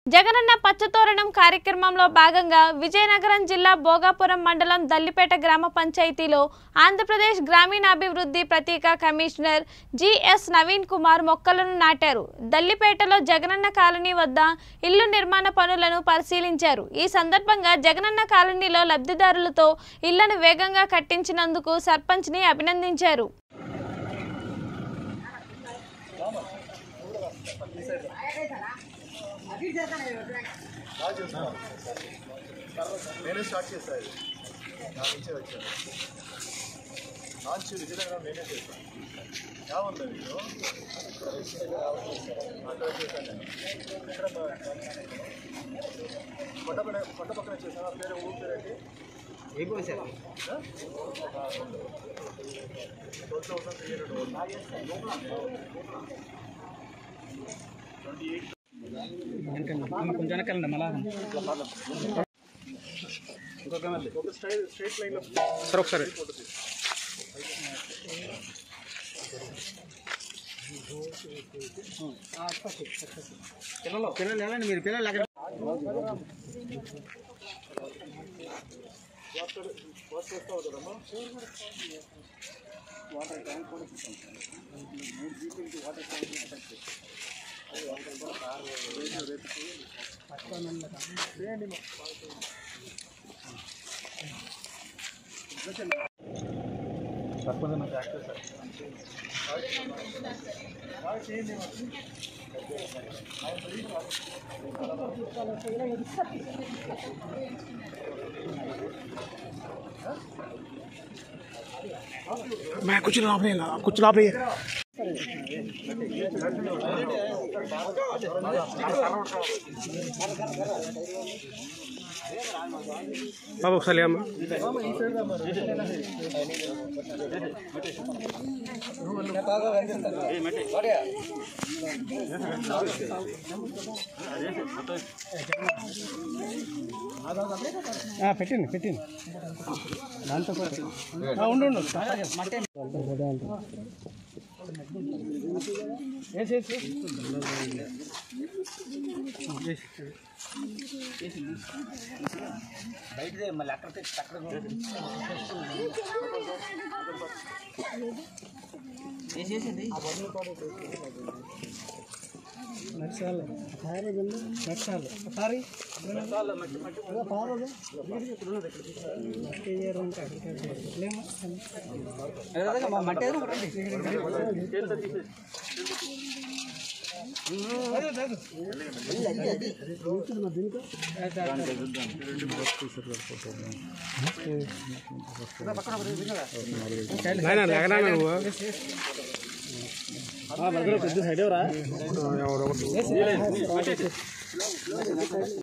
జగనన్న పచ్చతోరణం కార్యక్రమంలో భాగంగా విజయనగరం జిల్లా భోగాపురం మండలం దల్లిపేట గ్రామ పంచాయతీలో ఆంధ్రప్రదేశ్ గ్రామీణాభివృద్ధి ప్రత్యేక కమిషనర్ జిఎస్ నవీన్ కుమార్ మొక్కలను నాటారు దల్లిపేటలో జగనన్న కాలనీ వద్ద ఇల్లు నిర్మాణ పనులను పరిశీలించారు ఈ సందర్భంగా జగనన్న కాలనీలో లబ్ధిదారులతో ఇళ్లను వేగంగా కట్టించినందుకు సర్పంచ్ని అభినందించారు నేనే స్టార్ట్ చేశాను ఇది. నా నుంచే వచ్చాను లాంచ్ విజయనగరం నేనే చేశాను ఏముంది మీకు అక్కడ చేశాను నేను ఎక్కడ కొండ పక్కన కొండ పక్కన చేశాను ఆ పేరు ఊరు పేరేంటి twelve thousand three hundred twenty eight కొంచెం వెనకాలండి మళ్ళా ఒక స్ట్రైట్ స్ట్రైట్ లైన్లో సార్ ఒకసారి పిల్లలు పిల్లలు వెళ్ళండి మీరు పిల్లలు అక్కడ వర్క్ చేస్తావు కదమ్మా వాటర్ ట్యాంక్ కూడా మూడు జీపీలకి వాటర్ ట్యాంక్ मैं कुछ लाभ नहीं ला कुछ लाभ नहीं బాబు ఒకసారి అమ్మ పెట్టండి పెట్టండి దాంతో పాటు ఆ, ఉండు ఉండు వేసి వేసి బయటదే మళ్ళీ అక్కడ తెచ్చి అక్కడ నచ్చాలి నచ్చాలి సారీ లేకనా నువ్వు పెద్ద సైడ్ ఎవరా